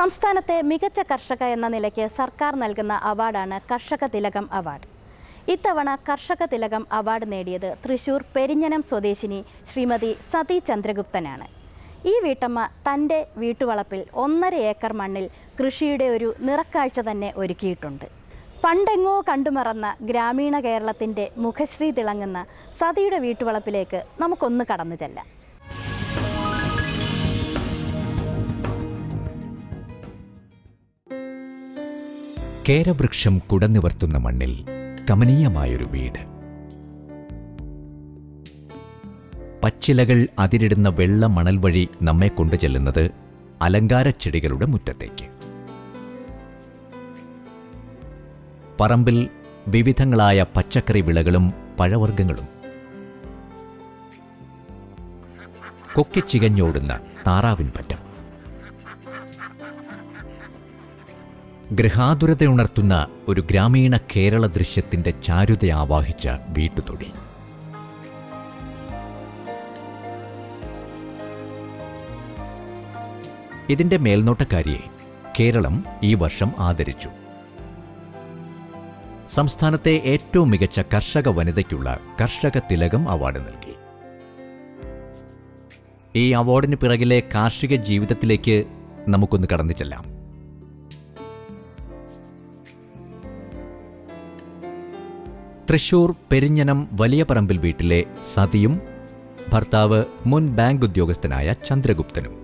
സംസ്ഥാനത്തെ മികച്ച കർഷക എന്ന നിലയ്ക്ക് സർക്കാർ നൽകുന്ന അവാർഡാണ് കർഷക തിലകം അവാർഡ് ഇത്തവണ കർഷക തിലകം അവാർഡ് നേടിയത് തൃശൂർ പെരിഞ്ഞനം സ്വദേശിനി ശ്രീമതി സതി ചന്ദ്രഗുപ്തനാണ് ഈ വീട്ടമ്മ തൻ്റെ വീട്ടുവളപ്പിൽ ഒന്നര ഏക്കർ മണ്ണിൽ കൃഷിയുടെ ഒരു നിറക്കാഴ്ച തന്നെ ഒരുക്കിയിട്ടുണ്ട് പണ്ടെങ്ങോ കണ്ടുമറന്ന ഗ്രാമീണ കേരളത്തിൻ്റെ മുഖശ്രീ തിളങ്ങുന്ന സതിയുടെ വീട്ടുവളപ്പിലേക്ക് നമുക്കൊന്ന് കടന്നു ചെല്ലാം കേരവൃക്ഷം കുടനിവർത്തുന്ന മണ്ണിൽ കമനീയമായൊരു വീട് പച്ചിലകൾ അതിരിടുന്ന വെള്ള മണൽ വഴി നമ്മെ കൊണ്ടു ചെല്ലുന്നത് അലങ്കാരച്ചെടികളുടെ മുറ്റത്തേക്ക് പറമ്പിൽ വിവിധങ്ങളായ പച്ചക്കറി വിളകളും പഴവർഗ്ഗങ്ങളും കൊക്കിച്ചികഞ്ഞോടുന്ന താറാവിൻ പറ്റം ഗൃഹാതുരതയുണർത്തുന്ന ഒരു ഗ്രാമീണ കേരള ദൃശ്യത്തിന്റെ ചാരുത ആവാഹിച്ച വീട്ടുതൊടി ഇതിന്റെ മേൽനോട്ടക്കാരിയെ കേരളം ഈ വർഷം ആദരിച്ചു സംസ്ഥാനത്തെ ഏറ്റവും മികച്ച കർഷക വനിതയ്ക്കുള്ള കർഷക തിലകം അവാർഡ് നൽകി ഈ അവാർഡിന് പിറകിലെ കാർഷിക ജീവിതത്തിലേക്ക് നമുക്കൊന്ന് കടന്നു ചെല്ലാം തൃശൂർ പെരിഞ്ഞനം വലിയ പറമ്പിൽ വീട്ടിലെ സതിയും ഭർത്താവ് മുൻ ബാങ്ക് ഉദ്യോഗസ്ഥനായ ചന്ദ്രഗുപ്തനും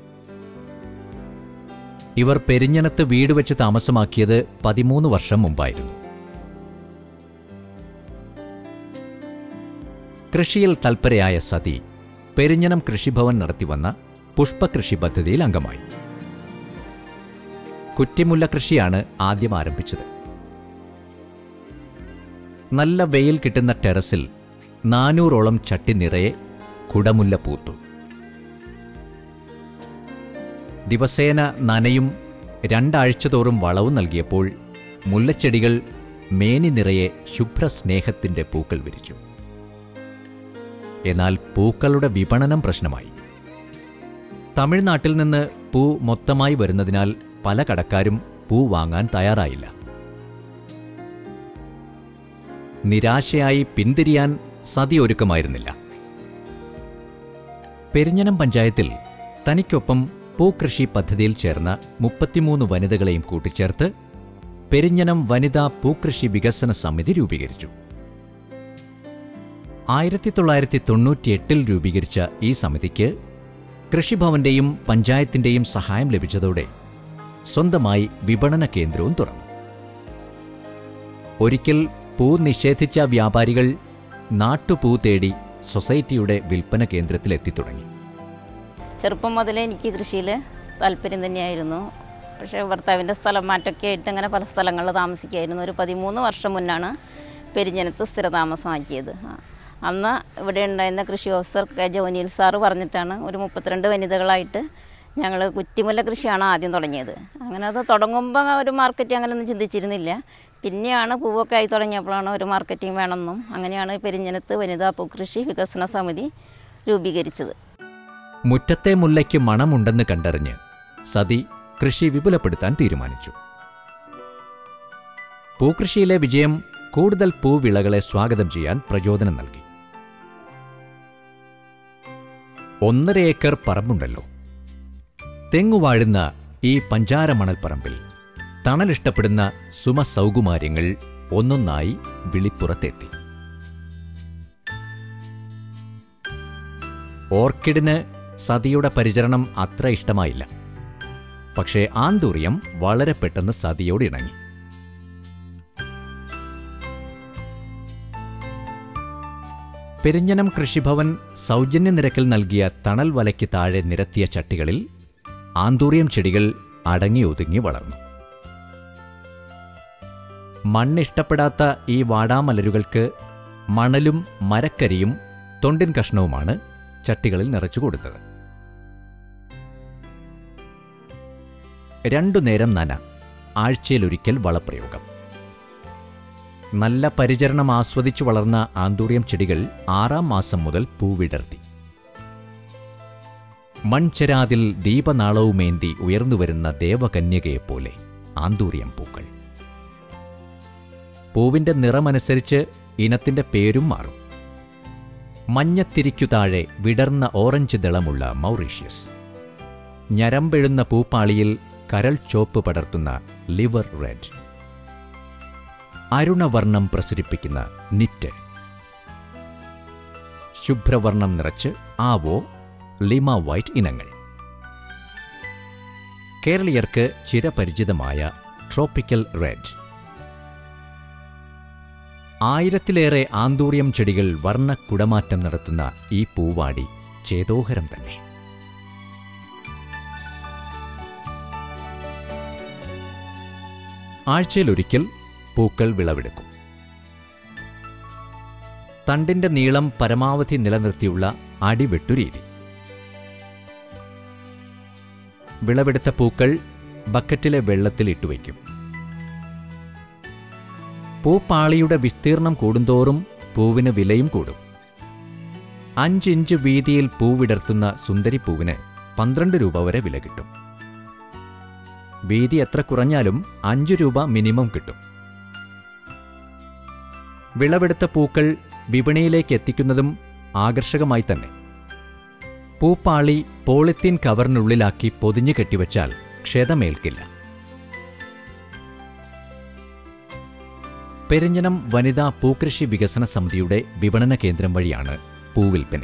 ഇവർ പെരിഞ്ഞനത്ത് വീട് വെച്ച് താമസമാക്കിയത് പതിമൂന്ന് വർഷം മുമ്പായിരുന്നു കൃഷിയിൽ തൽപരയായ സതി പെരിഞ്ഞനം കൃഷിഭവൻ നടത്തിവന്ന പുഷ്പകൃഷി പദ്ധതിയിൽ അംഗമായി കുറ്റിമുല്ല കൃഷിയാണ് ആദ്യം ആരംഭിച്ചത് നല്ല വെയിൽ കിട്ടുന്ന ടെറസിൽ നാനൂറോളം ചട്ടി നിറയെ കുടമുല്ല പൂത്തു ദിവസേന നനയും രണ്ടാഴ്ച തോറും വളവും നൽകിയപ്പോൾ മുല്ലച്ചെടികൾ മേനി നിറയെ ശുഭ്രസ്നേഹത്തിന്റെ പൂക്കൾ വിരിച്ചു എന്നാൽ പൂക്കളുടെ വിപണനം പ്രശ്നമായി തമിഴ്നാട്ടിൽ നിന്ന് പൂ മൊത്തമായി വരുന്നതിനാൽ പല കടക്കാരും പൂ വാങ്ങാൻ തയ്യാറായില്ല നിരാശയായി പിന്തിരിയാൻ സതി ഒരുക്കമായിരുന്നില്ല പെരിഞ്ഞനം പഞ്ചായത്തിൽ തനിക്കൊപ്പം പൂക്കൃഷി പദ്ധതിയിൽ ചേർന്ന മുപ്പത്തിമൂന്ന് വനിതകളെയും കൂട്ടിച്ചേർത്ത് പെരിഞ്ഞനം വനിതാ പൂക്കൃഷി വികസന സമിതി രൂപീകരിച്ചു ആയിരത്തി തൊള്ളായിരത്തി തൊണ്ണൂറ്റിയെട്ടിൽ രൂപീകരിച്ച ഈ സമിതിക്ക് കൃഷിഭവന്റെയും പഞ്ചായത്തിന്റെയും സഹായം ലഭിച്ചതോടെ സ്വന്തമായി വിപണന കേന്ദ്രവും തുറന്നു ഒരിക്കൽ പൂ നിഷേധിച്ച വ്യാപാരികൾ നാട്ടുപൂ തേടി സൊസൈറ്റിയുടെ വിൽപ്പന കേന്ദ്രത്തിലെത്തിത്തുടങ്ങി ചെറുപ്പം മുതലേ എനിക്ക് കൃഷിയിൽ താല്പര്യം തന്നെയായിരുന്നു പക്ഷേ ഭർത്താവിൻ്റെ സ്ഥലം മാറ്റമൊക്കെ ആയിട്ട് അങ്ങനെ പല സ്ഥലങ്ങളിൽ താമസിക്കുകയായിരുന്നു ഒരു പതിമൂന്ന് വർഷം മുന്നാണ് പെരിഞ്ഞനത്ത് സ്ഥിരതാമസമാക്കിയത് ആ. അന്ന് ഇവിടെ ഉണ്ടായിരുന്ന കൃഷി ഓഫീസർ കെ ജോനിയിൽ സാറ് പറഞ്ഞിട്ടാണ് ഒരു മുപ്പത്തിരണ്ട് വനിതകളായിട്ട് ഞങ്ങൾ കുറ്റിമുല്ല കൃഷിയാണ് ആദ്യം തുടങ്ങിയത് അങ്ങനെ അത് തുടങ്ങുമ്പോൾ ഒരു മാർക്കറ്റ് അങ്ങനെയൊന്നും ചിന്തിച്ചിരുന്നില്ല പിന്നെയാണ് പൂവൊക്കെ ആയി തുടങ്ങിയപ്പോഴാണ് ഒരു മാർക്കറ്റിംഗ് വേണമെന്നും അങ്ങനെയാണ് പെരിഞ്ഞനത്ത് വനിതാ പൂക്കൃഷി വികസന സമിതി രൂപീകരിച്ചത് മുറ്റത്തെ മുല്ലയ്ക്ക് മണമുണ്ടെന്ന് കണ്ടറിഞ്ഞ് സതി കൃഷി വിപുലപ്പെടുത്താൻ തീരുമാനിച്ചു പൂക്കൃഷിയിലെ വിജയം കൂടുതൽ പൂവിളകളെ സ്വാഗതം ചെയ്യാൻ പ്രചോദനം നൽകി ഒന്നര ഏക്കർ പറമ്പുണ്ടല്ലോ തെങ്ങുവാഴുന്ന ഈ പഞ്ചാരമണൽപ്പറമ്പിൽ തണലിഷ്ടപ്പെടുന്ന സുമസൗകുമാര്യങ്ങൾ ഒന്നൊന്നായി വിളിപ്പുറത്തെത്തി ഓർക്കിഡിന് സതിയുടെ പരിചരണം അത്ര ഇഷ്ടമായില്ല പക്ഷേ ആന്തൂറിയം വളരെ പെട്ടെന്ന് സതിയോട് ഇണങ്ങി പെരിഞ്ഞനം കൃഷിഭവൻ സൗജന്യ നിരക്കിൽ നൽകിയ തണൽ വലയ്ക്ക് താഴെ നിരത്തിയ ചട്ടികളിൽ ആന്തൂറിയം ചെടികൾ അടങ്ങി ഒതുങ്ങി വളർന്നു മണ്ണിഷ്ടപ്പെടാത്ത ഈ വാടാമലരുകൾക്ക് മണലും മരക്കരിയും തൊണ്ടിൻ കഷ്ണവുമാണ് ചട്ടികളിൽ നിറച്ചു കൊടുത്തത് രണ്ടു നേരം നന ആഴ്ചയിലൊരിക്കൽ വളപ്രയോഗം നല്ല പരിചരണം ആസ്വദിച്ചു വളർന്ന ആന്തൂറിയം ചെടികൾ ആറാം മാസം മുതൽ പൂവിടർത്തി മൺചെരാതിൽ ദീപനാളവുമേന്തി ഉയർന്നുവരുന്ന ദേവകന്യകയെപ്പോലെ ആന്തൂറിയം പൂക്കൾ പൂവിന്റെ നിറമനുസരിച്ച് ഇനത്തിന്റെ പേരും മാറും മഞ്ഞത്തിരിക്കു താഴെ വിടർന്ന ഓറഞ്ച് ദളമുള്ള മൗറീഷ്യസ് ഞരമ്പെഴുന്ന പൂപ്പാളിയിൽ കരൾ ചോപ്പ് പടർത്തുന്ന ലിവർ റെഡ് അരുണവർണം പ്രസരിപ്പിക്കുന്ന നിറ്റ് ശുഭ്രവർണം നിറച്ച് ആവോ ലിമ വൈറ്റ് ഇനങ്ങൾ കേരളീയർക്ക് ചിരപരിചിതമായ ട്രോപ്പിക്കൽ റെഡ് ആയിരത്തിലേറെ ആന്തൂറിയം ചെടികൾ വർണ്ണ കുടമാറ്റം നടത്തുന്ന ഈ പൂവാടി ചേതോഹരം തന്നെ ആഴ്ചയിലൊരിക്കൽ പൂക്കൾ വിളവെടുക്കും തണ്ടിന്റെ നീളം പരമാവധി നിലനിർത്തിയുള്ള അടിവെട്ടുരീതി വിളവെടുത്ത പൂക്കൾ ബക്കറ്റിലെ വെള്ളത്തിൽ ഇട്ടുവയ്ക്കും പൂപ്പാളിയുടെ വിസ്തീർണം കൂടുന്തോറും പൂവിന് വിലയും കൂടും അഞ്ചിഞ്ച് വീതിയിൽ പൂവിടർത്തുന്ന സുന്ദരിപ്പൂവിന് പന്ത്രണ്ട് രൂപ വരെ വില കിട്ടും വീതി എത്ര കുറഞ്ഞാലും അഞ്ചു രൂപ മിനിമം കിട്ടും വിളവെടുത്ത പൂക്കൾ വിപണിയിലേക്ക് എത്തിക്കുന്നതും ആകർഷകമായി തന്നെ പൂപ്പാളി പോളിത്തീൻ കവറിനുള്ളിലാക്കി പൊതിഞ്ഞു കെട്ടിവച്ചാൽ ക്ഷതമേൽക്കില്ല പെരിഞ്ഞനം വനിതാ പൂക്കൃഷി വികസന സമിതിയുടെ വിപണന കേന്ദ്രം വഴിയാണ് പൂവിൽപ്പന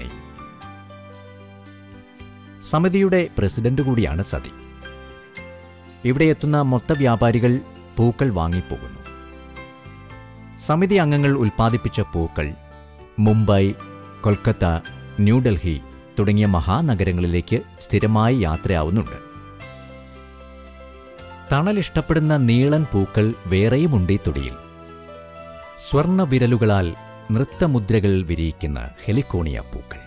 സമിതിയുടെ പ്രസിഡന്റ് കൂടിയാണ് സതി ഇവിടെ എത്തുന്ന മൊത്ത വ്യാപാരികൾ പൂക്കൾ വാങ്ങിപ്പോകുന്നു സമിതി അംഗങ്ങൾ ഉൽപ്പാദിപ്പിച്ച പൂക്കൾ മുംബൈ കൊൽക്കത്ത ന്യൂഡൽഹി തുടങ്ങിയ മഹാനഗരങ്ങളിലേക്ക് സ്ഥിരമായി യാത്രയാവുന്നുണ്ട് തണലിഷ്ടപ്പെടുന്ന നീളൻ പൂക്കൾ വേറെയുമുണ്ട് ഈ തൊടിയിൽ സ്വർണ്ണ വിരലുകളാൽ നൃത്തമുദ്രകൾ വിരിയിക്കുന്ന ഹെലിക്കോണിയ പൂക്കൾ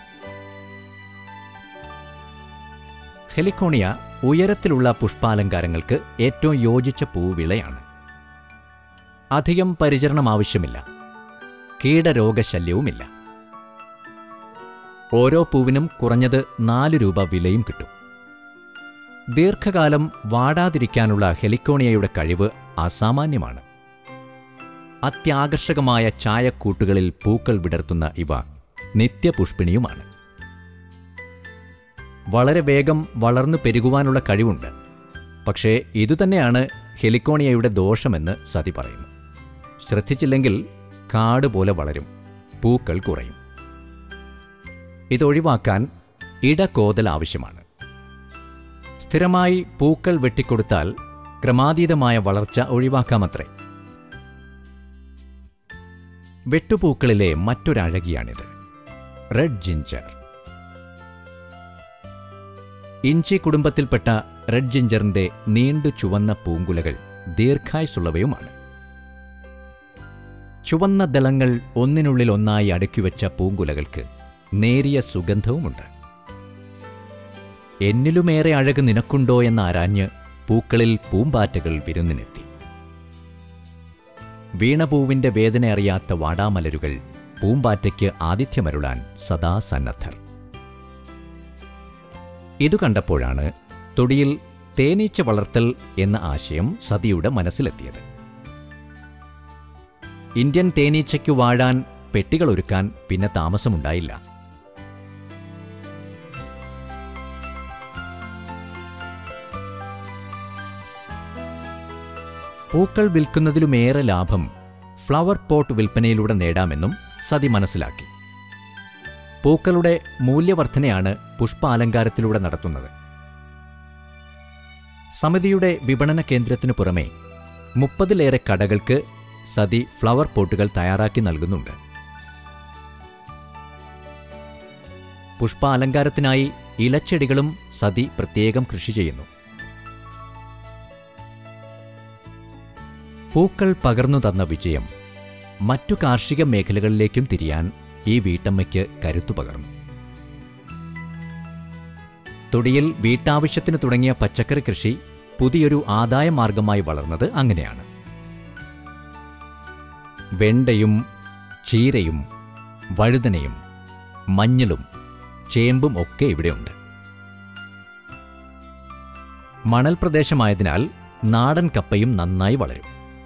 ഹെലിക്കോണിയ ഉയരത്തിലുള്ള പുഷ്പാലങ്കാരങ്ങൾക്ക് ഏറ്റവും യോജിച്ച പൂവിളയാണ് അധികം പരിചരണം ആവശ്യമില്ല കീടരോഗശല്യവുമില്ല ഓരോ പൂവിനും കുറഞ്ഞത് നാല് രൂപ വിലയും കിട്ടും ദീർഘകാലം വാടാതിരിക്കാനുള്ള ഹെലിക്കോണിയയുടെ കഴിവ് അസാമാന്യമാണ് അത്യാകർഷകമായ ചായക്കൂട്ടുകളിൽ പൂക്കൾ വിടർത്തുന്ന ഇവ നിത്യപുഷ്പിണിയുമാണ് വളരെ വേഗം വളർന്നു പെരുകുവാനുള്ള കഴിവുണ്ട് പക്ഷേ ഇതുതന്നെയാണ് ഹെലിക്കോണിയയുടെ ദോഷമെന്ന് സതി പറയുന്നു ശ്രദ്ധിച്ചില്ലെങ്കിൽ കാട് പോലെ വളരും പൂക്കൾ കുറയും ഇതൊഴിവാക്കാൻ ഇടകോതൽ ആവശ്യമാണ് സ്ഥിരമായി പൂക്കൾ വെട്ടിക്കൊടുത്താൽ ക്രമാതീതമായ വളർച്ച ഒഴിവാക്കാമത്രേ വെട്ടുപൂക്കളിലെ മറ്റൊരഴകിയാണിത് റെഡ് ജിഞ്ചർ ഇഞ്ചി കുടുംബത്തിൽപ്പെട്ട റെഡ് ജിഞ്ചറിന്റെ നീണ്ടു ചുവന്ന പൂങ്കുലകൾ ദീർഘായുസുള്ളവയുമാണ് ചുവന്ന ദളങ്ങൾ ഒന്നിനുള്ളിൽ ഒന്നായി അടുക്കിവെച്ച പൂങ്കുലകൾക്ക് നേരിയ സുഗന്ധവുമുണ്ട് എന്നിലുമേറെ അഴക് നിനക്കുണ്ടോ എന്നാരാഞ്ഞ് പൂക്കളിൽ പൂമ്പാറ്റകൾ വിരുന്നിനെത്തി വീണപൂവിന്റെ വേദന അറിയാത്ത വാടാമലരുകൾ പൂമ്പാറ്റയ്ക്ക് ആതിഥ്യമരുളാൻ സദാ സന്നദ്ധർ ഇതു കണ്ടപ്പോഴാണ് തൊടിയിൽ തേനീച്ച വളർത്തൽ എന്ന ആശയം സതിയുടെ മനസ്സിലെത്തിയത് ഇന്ത്യൻ തേനീച്ചയ്ക്കു വാഴാൻ പെട്ടികളൊരുക്കാൻ പിന്നെ താമസമുണ്ടായില്ല പൂക്കൾ വിൽക്കുന്നതിലുമേറെ ലാഭം ഫ്ലവർ പോട്ട് വിൽപ്പനയിലൂടെ നേടാമെന്നും സതി മനസ്സിലാക്കി പൂക്കളുടെ മൂല്യവർധനയാണ് പുഷ്പാലങ്കാരത്തിലൂടെ നടത്തുന്നത് സമിതിയുടെ വിപണന കേന്ദ്രത്തിനു പുറമെ മുപ്പതിലേറെ കടകൾക്ക് സതി ഫ്ലവർ പോട്ടുകൾ തയ്യാറാക്കി നൽകുന്നുണ്ട് പുഷ്പാലങ്കാരത്തിനായി ഇലച്ചെടികളും സതി പ്രത്യേകം കൃഷി ചെയ്യുന്നു പൂക്കൾ പകർന്നു തന്ന വിജയം മറ്റു കാർഷിക മേഖലകളിലേക്കും തിരിയാൻ ഈ വീട്ടമ്മയ്ക്ക് കരുത്തു പകർന്നു തൊടിയിൽ വീട്ടാവശ്യത്തിന് തുടങ്ങിയ പച്ചക്കറി കൃഷി പുതിയൊരു ആദായ മാർഗമായി വളർന്നത് അങ്ങനെയാണ് വെണ്ടയും ചീരയും വഴുതനയും മഞ്ഞളും ചേമ്പും ഒക്കെ ഇവിടെയുണ്ട് മണൽ പ്രദേശമായതിനാൽ നാടൻ കപ്പയും നന്നായി വളരും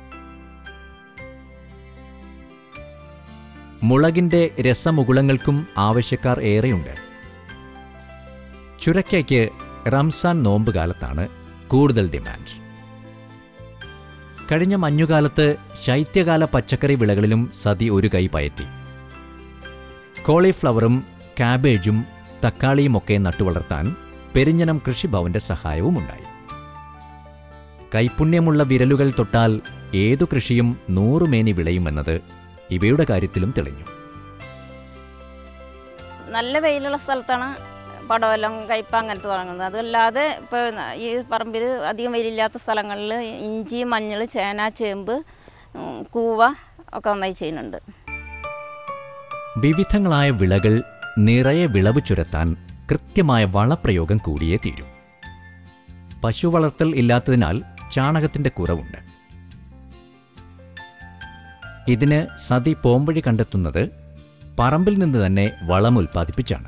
മുളകിന്റെ രസമുകുളങ്ങൾക്കും ആവശ്യക്കാർ ഏറെയുണ്ട് ചുരക്കയ്ക്ക് റംസാൻ നോമ്പ് കാലത്താണ് കൂടുതൽ ഡിമാൻഡ് കഴിഞ്ഞ മഞ്ഞുകാലത്ത് ശൈത്യകാല പച്ചക്കറി വിളകളിലും സതി ഒരു കൈ പയറ്റി കോളിഫ്ലവറും കാബേജും തക്കാളിയുമൊക്കെ നട്ടുവളർത്താൻ പെരിഞ്ഞനം കൃഷിഭവന്റെ സഹായവുമുണ്ടായി കൈപുണ്യമുള്ള വിരലുകൾ തൊട്ടാൽ ഏതു കൃഷിയും നൂറുമേനി വിളയുമെന്നത് ഇവയുടെ കാര്യത്തിലും തെളിഞ്ഞു നല്ല വെയിലുള്ള സ്ഥലത്താണ് പടവലം കയ്പ അങ്ങനത്തെ തുടങ്ങുന്നത് അതല്ലാതെ ഇപ്പോൾ ഈ പറമ്പിൽ അധികം വെയിലില്ലാത്ത സ്ഥലങ്ങളിൽ ഇഞ്ചി മഞ്ഞൾ ചേന ചേമ്പ് ഉം, കൂവ ഒക്കെ നന്നായി ചെയ്യുന്നുണ്ട് വിവിധങ്ങളായ വിളകൾ നിറയെ വിളവ് ചുരത്താൻ കൃത്യമായ വളപ്രയോഗം കൂടിയേ തീരൂ പശു വളർത്തൽ ഇല്ലാത്തതിനാൽ ചാണകത്തിന്റെ കുറവുണ്ട് ഇതിന് സതി പോംവഴി കണ്ടെത്തുന്നത് പറമ്പിൽ നിന്ന് തന്നെ വളം ഉൽപ്പാദിപ്പിച്ചാണ്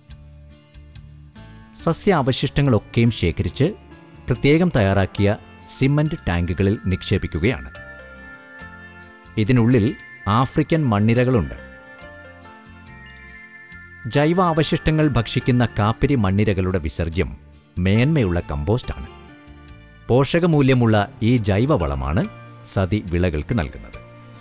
സസ്യാവശിഷ്ടങ്ങളൊക്കെയും ശേഖരിച്ച് പ്രത്യേകം തയ്യാറാക്കിയ സിമന്റ് ടാങ്കുകളിൽ നിക്ഷേപിക്കുകയാണ് ഇതിനുള്ളിൽ ആഫ്രിക്കൻ മണ്ണിരകളുണ്ട് ജൈവ അവശിഷ്ടങ്ങൾ ഭക്ഷിക്കുന്ന കാപ്പിരി മണ്ണിരകളുടെ വിസർജ്യം മേന്മയുള്ള കമ്പോസ്റ്റാണ് പോഷകമൂല്യമുള്ള ഈ ജൈവവളമാണ് സതി വിളകൾക്ക് നൽകുന്നത്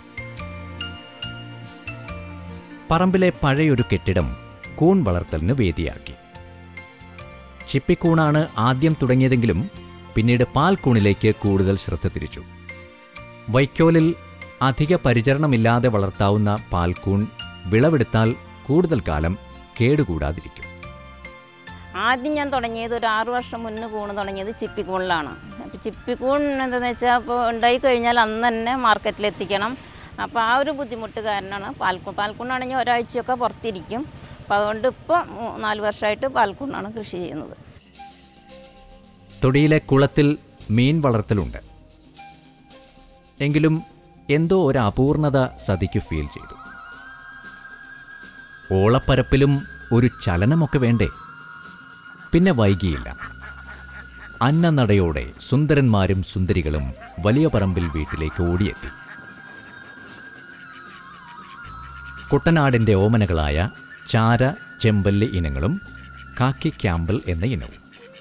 പറമ്പിലെ പഴയൊരു കെട്ടിടം കൂൺ വളർത്തലിന് വേദിയാക്കി ചിപ്പിക്കൂണാണ് ആദ്യം തുടങ്ങിയതെങ്കിലും പിന്നീട് പാൽക്കൂണിലേക്ക് കൂടുതൽ ശ്രദ്ധ തിരിച്ചു വൈക്കോലിൽ അധിക പരിചരണമില്ലാതെ വളർത്താവുന്ന പാൽക്കൂൺ വിളവെടുത്താൽ കൂടുതൽ കാലം കേടുകൂടാതിരിക്കും ആദ്യം ഞാൻ തുടങ്ങിയത് ഒരു ആറു വർഷം മുന്നേ കൂണ് തുടങ്ങിയത് ചിപ്പിക്കൂണിലാണ് അപ്പോൾ ചിപ്പിക്കൂൺ എന്താണെന്ന് വെച്ചാൽ അപ്പോൾ ഉണ്ടായി കഴിഞ്ഞാൽ അന്ന് തന്നെ മാർക്കറ്റിൽ എത്തിക്കണം അപ്പോൾ ആ ഒരു ബുദ്ധിമുട്ട് കാരണമാണ് പാൽക്കൂൺ പാൽക്കൂണാണെങ്കിൽ ഒരാഴ്ചയൊക്കെ പുറത്തിരിക്കും അപ്പോൾ അതുകൊണ്ട് ഇപ്പോൾ നാല് വർഷമായിട്ട് പാൽക്കൂണാണ് കൃഷി ചെയ്യുന്നത് തൊടിയിലെ കുളത്തിൽ മീൻ വളർത്തലുണ്ട് എങ്കിലും എന്തോ ഒരു അപൂർണത സതിക്ക് ഫീൽ ചെയ്തു ഓളപ്പരപ്പിലും ഒരു ചലനമൊക്കെ വേണ്ടേ പിന്നെ വൈകിയില്ല അന്നനടയോടെ സുന്ദരന്മാരും സുന്ദരികളും വലിയ പറമ്പിൽ വീട്ടിലേക്ക് ഓടിയെത്തി കുട്ടനാടിന്റെ ഓമനകളായ ചാര ചെമ്പല്ലി ഇനങ്ങളും കാക്കി ക്യാമ്പൽ എന്ന ഇനവും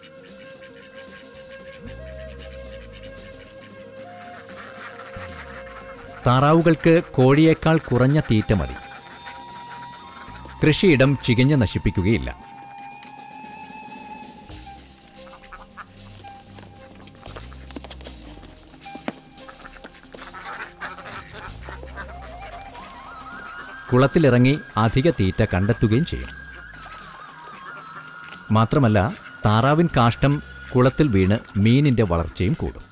താറാവുകൾക്ക് കോഴിയേക്കാൾ കുറഞ്ഞ തീറ്റ മതി കൃഷിയിടം ചികഞ്ഞ് നശിപ്പിക്കുകയില്ല കുളത്തിലിറങ്ങി അധിക തീറ്റ കണ്ടെത്തുകയും ചെയ്യും മാത്രമല്ല താറാവിൻ കാഷ്ടം കുളത്തിൽ വീണ് മീനിന്റെ വളർച്ചയും കൂടും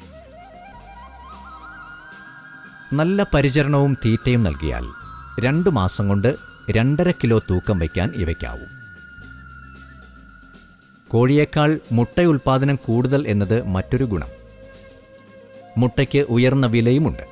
നല്ല പരിചരണവും തീറ്റയും നൽകിയാൽ രണ്ടു മാസം കൊണ്ട് രണ്ടര കിലോ തൂക്കം വയ്ക്കാൻ ഇവയ്ക്കാവും കോഴിയേക്കാൾ മുട്ട ഉൽപ്പാദനം കൂടുതൽ എന്നത് മറ്റൊരു ഗുണം മുട്ടയ്ക്ക് ഉയർന്ന വിലയുമുണ്ട്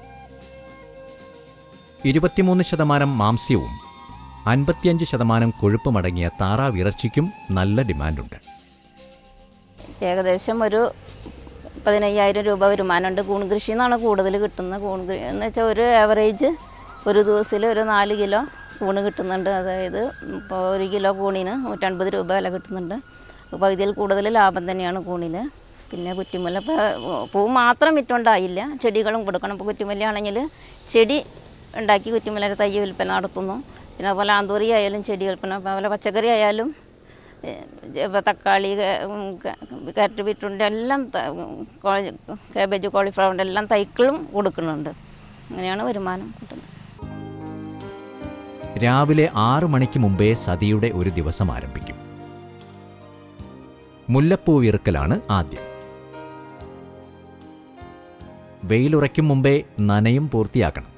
ഇരുപത്തിമൂന്ന് ശതമാനം മാംസ്യവും അൻപത്തിയഞ്ച് ശതമാനം കൊഴുപ്പുമടങ്ങിയ താറാവിറച്ചിക്കും നല്ല ഡിമാൻഡുണ്ട് ഏകദേശം ഒരു പതിനയ്യായിരം രൂപ വരുമാനമുണ്ട് കൂൺ കൃഷി എന്നാണ് കൂടുതൽ കിട്ടുന്നത് കൂൺ കൃ- എന്ന് വെച്ചാൽ ഒരു ആവറേജ് ഒരു ദിവസത്തിൽ ഒരു നാല് കിലോ കൂണ് കിട്ടുന്നുണ്ട് അതായത് ഇപ്പോൾ ഒരു കിലോ കൂണിന് നൂറ്റൻപത് രൂപ വില കിട്ടുന്നുണ്ട് അപ്പോൾ പകുതിയിൽ കൂടുതൽ ലാഭം തന്നെയാണ് കൂണിന് പിന്നെ കുറ്റിമുല്ല ഇപ്പോൾ പൂ മാത്രം വിറ്റുകൊണ്ടായില്ല ചെടികളും കൊടുക്കണം ഇപ്പോൾ കുറ്റിമുല്ല ആണെങ്കിൽ ചെടി ഉണ്ടാക്കി കുറ്റിമുല്ലയുടെ തൈ വിൽപ്പന നടത്തുന്നു പിന്നെ അതുപോലെ ആന്തൂറി ആയാലും ചെടി വിൽപ്പന അതുപോലെ പച്ചക്കറി ആയാലും ഇപ്പോൾ തക്കാളി ക- ഉം, ക- കാരറ്റ് ബീറ്റ്റൂട്ടിൻ്റെ എല്ലാം ത- കോളി- കാബേജ് കോളിഫ്ലവറിൻ്റെ എല്ലാം തൈക്കളും കൊടുക്കുന്നുണ്ട് അങ്ങനെയാണ് വരുമാനം കിട്ടുന്നത് രാവിലെ ആറു മണിക്ക് മുമ്പേ സതിയുടെ ഒരു ദിവസം ആരംഭിക്കും മുല്ലപ്പൂ വിറുക്കലാണ് ആദ്യം വെയിലുറയ്ക്കും മുമ്പേ നനയും പൂർത്തിയാക്കണം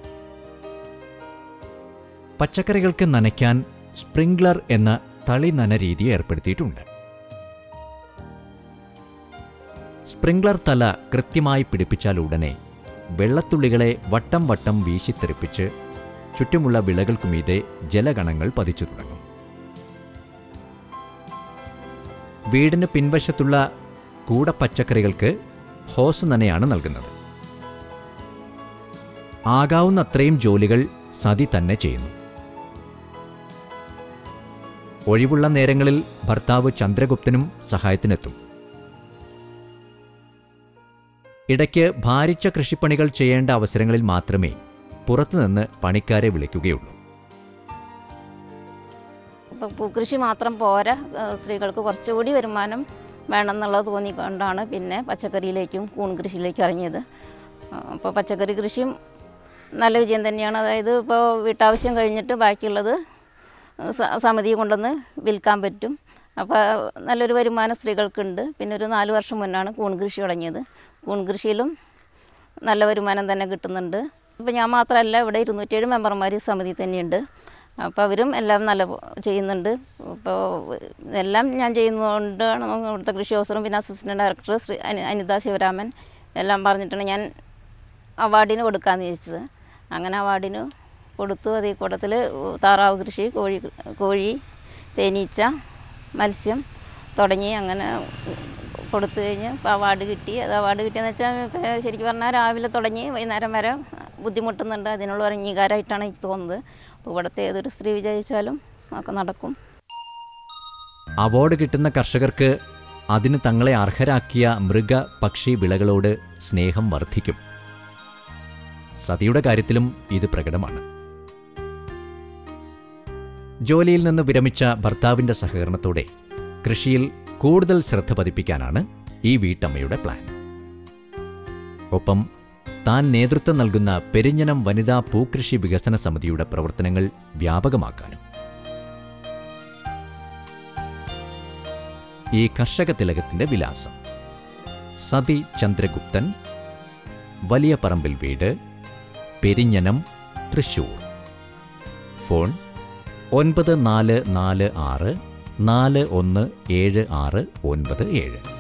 പച്ചക്കറികൾക്ക് നനയ്ക്കാൻ സ്പ്രിംഗ്ലർ എന്ന തളി നന രീതി ഏർപ്പെടുത്തിയിട്ടുണ്ട് സ്പ്രിംഗ്ലർ തല കൃത്യമായി പിടിപ്പിച്ചാൽ ഉടനെ വെള്ളത്തുള്ളികളെ വട്ടം വട്ടം വീശിത്തെറിപ്പിച്ച് ചുറ്റുമുള്ള വിളകൾക്കുമീതെ ജലഗണങ്ങൾ പതിച്ചു തുടങ്ങും വീടിന് പിൻവശത്തുള്ള കൂടെ പച്ചക്കറികൾക്ക് ഹോസ് നനയാണ് നൽകുന്നത് ആകാവുന്ന അത്രയും ജോലികൾ സതി തന്നെ ചെയ്യുന്നു ഒഴിവുള്ള നേരങ്ങളിൽ ഭർത്താവ് ചന്ദ്രഗുപ്തനും സഹായത്തിനെത്തും ഇടയ്ക്ക് ഭാരിച്ച കൃഷിപ്പണികൾ ചെയ്യേണ്ട അവസരങ്ങളിൽ മാത്രമേ പുറത്തുനിന്ന് പണിക്കാരെ വിളിക്കുകയുള്ളൂ അപ്പോൾ പൂക്കൃഷി മാത്രം പോരാ ഏഹ് സ്ത്രീകൾക്ക് കുറച്ചുകൂടി വരുമാനം വേണമെന്നുള്ളത് തോന്നിക്കൊണ്ടാണ് പിന്നെ പച്ചക്കറിയിലേക്കും കൂൺ കൃഷിയിലേക്കും ഇറങ്ങിയത് അപ്പോൾ പച്ചക്കറി കൃഷിയും നല്ല വിജയം തന്നെയാണ് അതായത് ഇപ്പോൾ വീട്ടാവശ്യം കഴിഞ്ഞിട്ട് ബാക്കിയുള്ളത് സ- സമിതി കൊണ്ടുവന്ന് വിൽക്കാൻ പറ്റും അപ്പോൾ നല്ലൊരു വരുമാനം സ്ത്രീകൾക്കുണ്ട് പിന്നെ ഒരു നാല് വർഷം മുന്നാണ് കൂൺ കൃഷി തുടങ്ങിയത് കൂൺ കൃഷിയിലും നല്ല വരുമാനം തന്നെ കിട്ടുന്നുണ്ട് അപ്പോൾ ഞാൻ മാത്രമല്ല ഇവിടെ ഇരുന്നൂറ്റേഴ് മെമ്പർമാർ ഈ സമിതി തന്നെയുണ്ട് അപ്പോൾ അവരും എല്ലാം നല്ല പോ- ചെയ്യുന്നുണ്ട് ഇപ്പോൾ എല്ലാം ഞാൻ ചെയ്യുന്നതുകൊണ്ടാണ് ഇവിടുത്തെ കൃഷി ഓഫീസറും പിന്നെ അസിസ്റ്റൻറ്റ് ഡയറക്ടർ ശ്രീ അനി അനിത ശിവരാമൻ എല്ലാം പറഞ്ഞിട്ടാണ് ഞാൻ അവാർഡിന് കൊടുക്കാമെന്ന് ചോദിച്ചത് അങ്ങനെ അവാർഡിന് കൊടുത്തു അതേ കൂട്ടത്തിൽ താറാവ് കൃഷി കോഴി കോഴി തേനീച്ച മത്സ്യം തുടങ്ങി അങ്ങനെ കൊടുത്തു കഴിഞ്ഞ് ഇപ്പോൾ അവാർഡ് കിട്ടി അത് അവാർഡ് കിട്ടിയെന്ന് വെച്ചാൽ ഇപ്പോൾ ശരിക്കും പറഞ്ഞാൽ രാവിലെ തുടങ്ങി വൈകുന്നേരം വരെ ബുദ്ധിമുട്ടുന്നുണ്ട് അതിനുള്ള ഒരു അംഗീകാരമായിട്ടാണ് എനിക്ക് തോന്നുന്നത് അപ്പോൾ ഇവിടുത്തെ ഏതൊരു സ്ത്രീ വിജയിച്ചാലും ഒക്കെ നടക്കും അവാർഡ് കിട്ടുന്ന കർഷകർക്ക് അതിന് തങ്ങളെ അർഹരാക്കിയ മൃഗ പക്ഷി വിളകളോട് സ്നേഹം വർദ്ധിക്കും സതിയുടെ കാര്യത്തിലും ഇത് പ്രകടമാണ് ജോലിയിൽ നിന്ന് വിരമിച്ച ഭർത്താവിന്റെ സഹകരണത്തോടെ കൃഷിയിൽ കൂടുതൽ ശ്രദ്ധ പതിപ്പിക്കാനാണ് ഈ വീട്ടമ്മയുടെ പ്ലാൻ ഒപ്പം താൻ നേതൃത്വം നൽകുന്ന പെരിഞ്ഞനം വനിതാ പൂക്കൃഷി വികസന സമിതിയുടെ പ്രവർത്തനങ്ങൾ വ്യാപകമാക്കാനും ഈ കർഷക തിലകത്തിന്റെ വിലാസം സതി ചന്ദ്രഗുപ്തൻ വലിയ പറമ്പിൽ വീട് പെരിഞ്ഞനം തൃശൂർ ഫോൺ ഒൻപത് നാല് നാല് ആറ് നാല് ഒന്ന് ഏഴ് ആറ് ഒൻപത് ഏഴ്